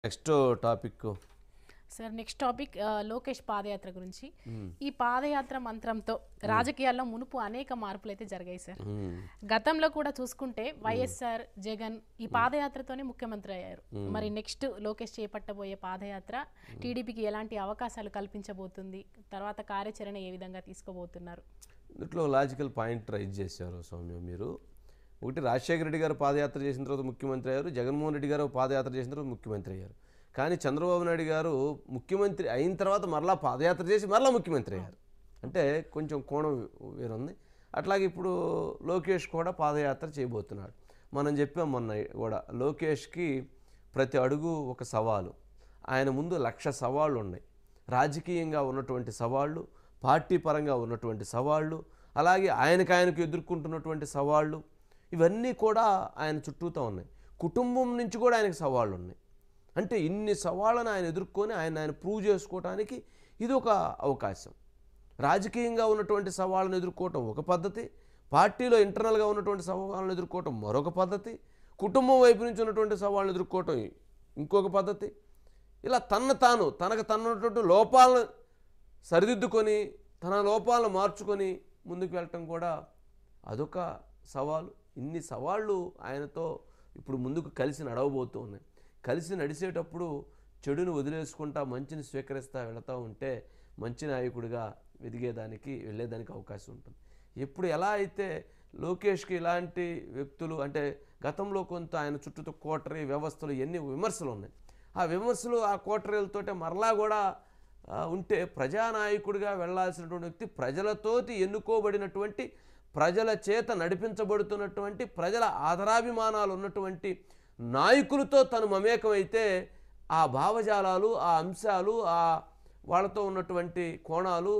next topic sir next topic ఆ, లోకేష్ పాదయాత్ర గురించి ఈ పాదయాత్ర మంత్రంతో రాజకీయాల్లో మునుపు అనేక మార్పులు అయితే జరిగాయి సార్ గతంలో కూడా చూసుకుంటే వైఎస్ఆర్ జగన్ ఈ పాదయాత్రతోనే ముఖ్యమంత్రి అయ్యారు మరి నెక్స్ట్ లోకేష్ చేపట్టబోయే పాదయాత్ర టీడీపీకి ఎలాంటి అవకాశాలు కల్పించబోతుంది తర్వాత కార్యాచరణ ఏ విధంగా తీసుకోబోతున్నారు ఇందులో లాజికల్ పాయింట్ రైజ్ చేశారు సౌమ్య మీరు ఒకటి రాజశేఖర రెడ్డి గారు పాదయాత్ర చేసిన తర్వాత ముఖ్యమంత్రి అయ్యారు జగన్మోహన్ రెడ్డి గారు పాదయాత్ర చేసిన తర్వాత ముఖ్యమంత్రి అయ్యారు కానీ చంద్రబాబు నాయుడు గారు ముఖ్యమంత్రి అయిన తర్వాత మరలా పాదయాత్ర చేసి మరలా ముఖ్యమంత్రి అయ్యారు అంటే కొంచెం కోణం వేరుంది అట్లాగే ఇప్పుడు లోకేష్ కూడా పాదయాత్ర చేయబోతున్నాడు మనం చెప్పాం మొన్న కూడా లోకేష్కి ప్రతి అడుగు ఒక సవాలు ఆయన ముందు లక్ష సవాళ్ళు ఉన్నాయి రాజకీయంగా ఉన్నటువంటి సవాళ్ళు పార్టీ పరంగా ఉన్నటువంటి సవాళ్ళు అలాగే ఆయనకు ఆయనకు ఎదుర్కొంటున్నటువంటి సవాళ్ళు ఇవన్నీ కూడా ఆయన చుట్టూతో ఉన్నాయి కుటుంబం నుంచి కూడా ఆయనకు సవాళ్ళు ఉన్నాయి అంటే ఇన్ని సవాళ్ళను ఆయన ఎదుర్కొని ఆయన ఆయన ప్రూవ్ చేసుకోవడానికి ఇది ఒక అవకాశం రాజకీయంగా ఉన్నటువంటి సవాళ్ళను ఎదుర్కోవటం ఒక పద్ధతి పార్టీలో ఇంటర్నల్గా ఉన్నటువంటి సవాళ్ళను ఎదుర్కోవటం మరొక పద్ధతి కుటుంబం వైపు నుంచి ఉన్నటువంటి సవాళ్ళను ఎదుర్కోవటం ఇంకొక పద్ధతి ఇలా తన తాను తనకు తన్నటువంటి లోపాలను సరిదిద్దుకొని తన లోపాలను మార్చుకొని ముందుకు వెళ్ళటం కూడా అదొక సవాలు ఇన్ని సవాళ్ళు ఆయనతో ఇప్పుడు ముందుకు కలిసి నడవబోతూ ఉన్నాయి కలిసి నడిచేటప్పుడు చెడుని వదిలేసుకుంటా మంచిని స్వీకరిస్తా వెళతా ఉంటే మంచి నాయకుడిగా ఎదిగేదానికి వెళ్ళేదానికి అవకాశం ఉంటుంది ఎప్పుడు ఎలా అయితే లోకేష్కి ఇలాంటి వ్యక్తులు అంటే గతంలో కొంత ఆయన చుట్టూ కోటరీ వ్యవస్థలు ఎన్ని విమర్శలు ఉన్నాయి ఆ విమర్శలు ఆ కోటరీలతోటే మరలా కూడా ఆ, ఉంటే ప్రజానాయకుడిగా వెళ్ళాల్సినటువంటి వ్యక్తి ప్రజలతోటి ఎన్నుకోబడినటువంటి ప్రజల చేత నడిపించబడుతున్నటువంటి ప్రజల ఆదరాభిమానాలు ఉన్నటువంటి నాయకులతో తను మమేకమైతే ఆ భావజాలాలు ఆ అంశాలు ఆ వాళ్ళతో ఉన్నటువంటి కోణాలు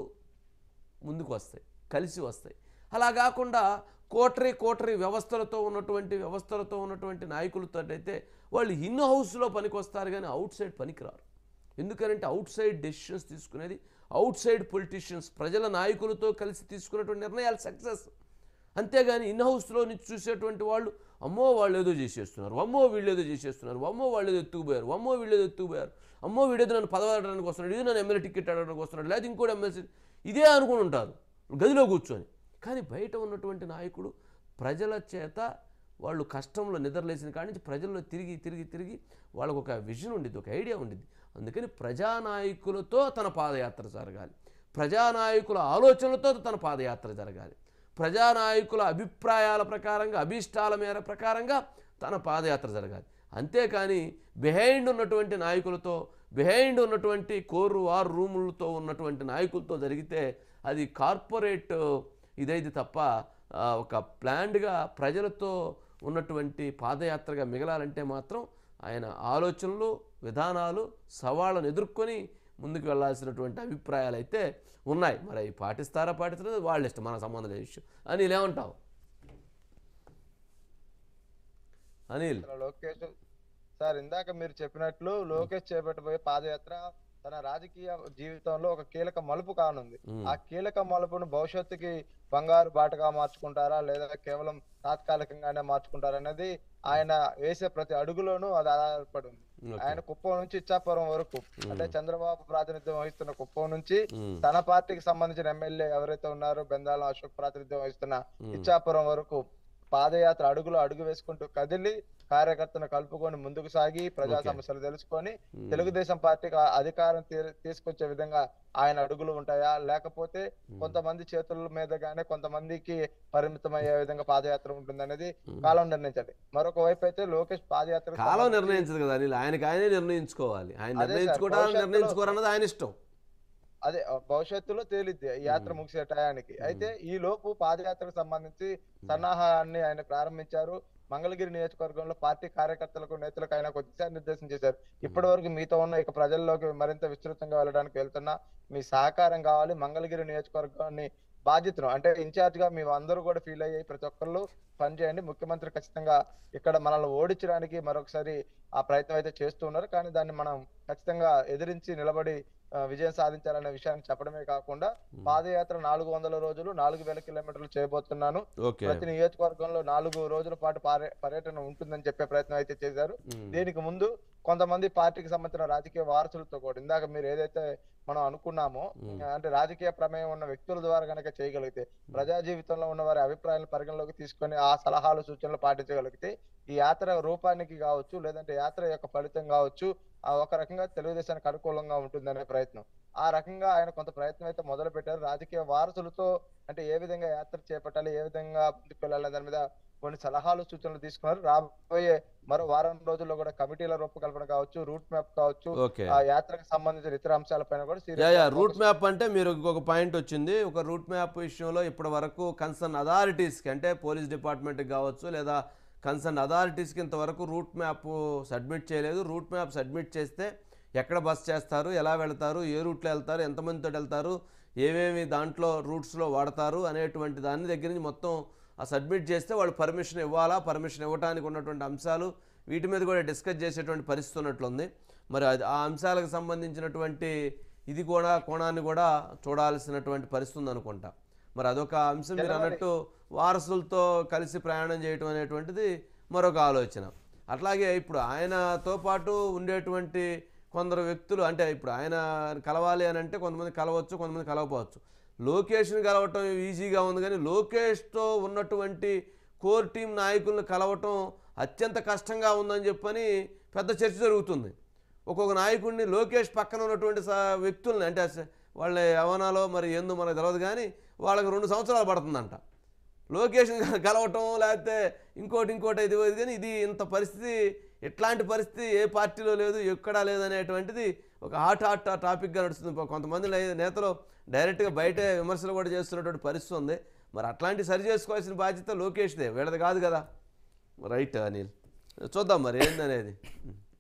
ముందుకు వస్తాయి కలిసి వస్తాయి అలా కాకుండా కోటరీ కోటరీ వ్యవస్థలతో ఉన్నటువంటి వ్యవస్థలతో ఉన్నటువంటి నాయకులతో అయితే వాళ్ళు ఇన్ హౌస్లో పనికొస్తారు కానీ అవుట్ సైడ్ పనికిరారు ఎందుకనంటే అవుట్ సైడ్ డెసిషన్స్ తీసుకునేది అవుట్ సైడ్ పొలిటీషియన్స్ ప్రజల నాయకులతో కలిసి తీసుకున్నటువంటి నిర్ణయాలు సక్సెస్ అంతేగాని ఇన్ హౌస్లో నుంచి చూసేటువంటి వాళ్ళు అమ్మో వాళ్ళు ఏదో చేసేస్తున్నారు అమ్మో వీళ్ళు ఏదో చేసేస్తున్నారు అమ్మో వాళ్ళు ఏదో ఎత్తుకుపోయారు అమ్మో వీళ్ళు ఏదో ఎత్తుకుపోయారు అమ్మో వీడేదో నన్ను పదవడానికి వస్తున్నాడు ఇది నన్ను ఎమ్మెల్యే టికెట్ అడగడానికి వస్తున్నాడు లేదా ఇంకోటి ఎమ్మెల్సీ ఇదే అనుకుని ఉంటారు గదిలో కూర్చొని కానీ బయట ఉన్నటువంటి నాయకుడు ప్రజల చేత వాళ్ళు కష్టంలో నిద్రలేసిన కాడి నుంచి ప్రజల్లో తిరిగి తిరిగి తిరిగి వాళ్ళకు ఒక విజన్ ఉండిద్ది ఒక ఐడియా ఉండిద్ది అందుకని ప్రజానాయకులతో తన పాదయాత్ర జరగాలి ప్రజానాయకుల ఆలోచనలతో తన పాదయాత్ర జరగాలి ప్రజానాయకుల అభిప్రాయాల ప్రకారంగా అభీష్టాల మేర ప్రకారంగా తన పాదయాత్ర జరగాలి అంతేకాని బిహైండ్ ఉన్నటువంటి నాయకులతో బిహైండ్ ఉన్నటువంటి కోరు వారు రూములతో ఉన్నటువంటి నాయకులతో జరిగితే అది కార్పొరేట్ ఇదైతే తప్ప ఆ, ఒక ప్లాన్డ్గా ప్రజలతో ఉన్నటువంటి పాదయాత్రగా మిగలాలంటే మాత్రం ఆయన ఆలోచనలు విధానాలు సవాళ్ళను ఎదుర్కొని ముందుకు వెళ్ళాల్సినటువంటి అభిప్రాయాలు అయితే ఉన్నాయి మరి అవి పాటిస్తారా పాటిస్తారా వాళ్ళ ఇష్టం మన సంబంధం లేదు విషయం అనిల్ ఏమంటావు అనిల్ లోకేష్ సార్ ఇందాక మీరు చెప్పినట్లు లోకేష్ చేపట్టబోయే పాదయాత్ర తన రాజకీయ జీవితంలో ఒక కీలక మలుపు కానుంది ఆ కీలక మలుపును భవిష్యత్తుకి బంగారు బాటగా మార్చుకుంటారా లేదా కేవలం తాత్కాలికంగానే మార్చుకుంటారా అనేది ఆయన వేసే ప్రతి అడుగులోనూ అది ఆధారపడి ఉంది ఆయన కుప్పం నుంచి ఇచ్చాపురం వరకు అంటే చంద్రబాబు ప్రాతినిధ్యం వహిస్తున్న కుప్పం నుంచి తన పార్టీకి సంబంధించిన ఎమ్మెల్యే ఎవరైతే ఉన్నారో బెందాలం అశోక్ ప్రాతినిధ్యం వహిస్తున్న ఇచ్చాపురం వరకు పాదయాత్ర అడుగులో అడుగు వేసుకుంటూ కదిలి కార్యకర్తను కలుపుకొని ముందుకు సాగి ప్రజా సమస్యలు తెలుసుకొని తెలుగుదేశం పార్టీకి ఆ అధికారం తీ- తీసుకొచ్చే విధంగా ఆయన అడుగులు ఉంటాయా లేకపోతే కొంతమంది చేతుల మీదగానే కొంతమందికి పరిమితం అయ్యే విధంగా పాదయాత్ర ఉంటుంది అనేది కాలం నిర్ణయించండి మరొక వైపు అయితే లోకేష్ పాదయాత్ర కాలం నిర్ణయించదు కదా అనిల్ ఆయనకి ఆయనే నిర్ణయించుకోవాలి ఆయన అదే సార్, నిర్ణయించుకోవడానికి భవిష్యత్తులో- నిర్ణయించుకోరన్నది ఆయన ఇష్టం అదే ఆ, భవిష్యత్తులో తేలిద్ది ఈ యాత్ర ముగిసే టయానికి అయితే ఈ లోపు పాదయాత్రకు సంబంధించి సన్నాహాన్ని ఆయన ప్రారంభించారు మంగళగిరి నియోజకవర్గంలో పార్టీ కార్యకర్తలకు నేతలకు ఆయన ఒక దిశానిర్దేశం చేశారు ఇప్పటి వరకు మీతో ఉన్న ఇక ప్రజల్లోకి మరింత విస్తృతంగా వెళ్ళడానికి వెళ్తున్నా మీ సహకారం కావాలి మంగళగిరి నియోజకవర్గాన్ని బాధ్యతను అంటే ఇన్ఛార్జ్ గా మేము అందరూ కూడా ఫీల్ అయ్యి ప్రతి ఒక్కళ్ళు పనిచేయండి ముఖ్యమంత్రి ఖచ్చితంగా ఇక్కడ మనల్ని ఓడించడానికి మరొకసారి ఆ ప్రయత్నం అయితే చేస్తూ ఉన్నారు కానీ దాన్ని మనం ఖచ్చితంగా ఎదిరించి నిలబడి ఆ, విజయం సాధించాలనే విషయాన్ని చెప్పడమే కాకుండా పాదయాత్ర నాలుగు వందల రోజులు నాలుగు వేల కిలోమీటర్లు చేయబోతున్నాను ఓకే ప్రతి నియోజకవర్గంలో నాలుగు రోజుల పాటు పారే- పర్యటన ఉంటుందని చెప్పే ప్రయత్నం అయితే చేశారు దీనికి ముందు కొంతమంది పార్టీకి సంబంధించిన రాజకీయ వారసులతో కూడా ఇందాక మీరు ఏదైతే మనం అనుకున్నామో అంటే రాజకీయ ప్రమేయం ఉన్న వ్యక్తుల ద్వారా కనుక చేయగలిగితే ప్రజా జీవితంలో ఉన్న వారి అభిప్రాయాలను పరిగణలోకి తీసుకొని ఆ సలహాలు సూచనలు పాటించగలిగితే ఈ యాత్ర రూపానికి కావచ్చు లేదంటే యాత్ర యొక్క ఫలితం కావచ్చు ఆ ఒక రకంగా తెలుగుదేశానికి అనుకూలంగా ఉంటుందనే ప్రయత్నం ఆ రకంగా ఆయన కొంత ప్రయత్నం అయితే మొదలు పెట్టారు రాజకీయ వారసులతో అంటే ఏ విధంగా యాత్ర చేపట్టాలి ఏ విధంగా ముందుకు వెళ్ళాలి దాని మీద కొన్ని సలహాలు సూచనలు తీసుకున్నారు రాబోయే మరో వారం రోజుల్లో కూడా కమిటీల రూపకల్పన కావచ్చు రూట్ మ్యాప్ కావచ్చు ఓకే ఆ యాత్రకు సంబంధించిన ఇతర అంశాలపైన కూడా serious యా గా యా focus రూట్ మ్యాప్ అంటే మీరు ఇంకొక పాయింట్ వచ్చింది ఒక రూట్ మ్యాప్ విషయంలో ఇప్పటి వరకు కన్సర్న్ అథారిటీస్కి అంటే పోలీస్ డిపార్ట్మెంట్కి కావచ్చు లేదా కన్సర్న్ అథారిటీస్కి ఇంతవరకు రూట్ మ్యాప్ సబ్మిట్ చేయలేదు రూట్ మ్యాప్ సబ్మిట్ చేస్తే ఎక్కడ బస్ చేస్తారు ఎలా వెళ్తారు ఏ రూట్లో వెళ్తారు ఎంతమందితో వెళ్తారు ఏమేమి దాంట్లో రూట్స్లో వాడతారు అనేటువంటి దాని దగ్గర నుంచి మొత్తం ఆ సబ్మిట్ చేస్తే వాళ్ళు పర్మిషన్ ఇవ్వాలా పర్మిషన్ ఇవ్వడానికి ఉన్నటువంటి అంశాలు వీటి మీద కూడా డిస్కస్ చేసేటువంటి పరిస్థితి ఉన్నట్లుంది మరి అది ఆ అంశాలకు సంబంధించినటువంటి ఇది కూడా కోణాన్ని కూడా చూడాల్సినటువంటి పరిస్థితి ఉంది అనుకుంటా మరి అదొక అంశం మీరు అన్నట్టు వారసులతో కలిసి ప్రయాణం చేయటం అనేటువంటిది మరొక ఆలోచన అట్లాగే ఇప్పుడు ఆయనతో పాటు ఉండేటువంటి కొందరు వ్యక్తులు అంటే ఇప్పుడు ఆయన కలవాలి అని అంటే కొంతమంది కలవచ్చు కొంతమంది కలవకపోవచ్చు లోకేష్ని కలవటం ఈజీగా ఉంది కానీ లోకేష్తో ఉన్నటువంటి కోర్ టీం నాయకులను కలవటం అత్యంత కష్టంగా ఉందని చెప్పని పెద్ద చర్చ జరుగుతుంది ఒక్కొక్క నాయకుడిని లోకేష్ పక్కన ఉన్నటువంటి స- వ్యక్తుల్ని అంటే అస- వాళ్ళ యవనాలో మరి ఏందో మనకు తెలియదు కానీ వాళ్ళకి రెండు సంవత్సరాలు పడుతుందంట లోకేష్ని కలవటం లేకపోతే ఇంకోటి ఇంకోటి ఇది ఇది కానీ ఇది ఇంత పరిస్థితి ఇట్లాంటి పరిస్థితి ఏ పార్టీలో లేదు ఎక్కడా లేదు అనేటువంటిది ఒక హాట్ హాట్ టాపిక్గా నడుస్తుంది ఇప్పుడు కొంతమంది లే- నేతలు డైరెక్ట్గా బయటే విమర్శలు కూడా చేస్తున్నటువంటి పరిస్థితి ఉంది మరి అట్లాంటి సరి చేసుకోవాల్సిన బాధ్యత లోకేష్దే వీళ్ళది కాదు కదా రైట్ అనిల్ చూద్దాం మరి ఏందనేది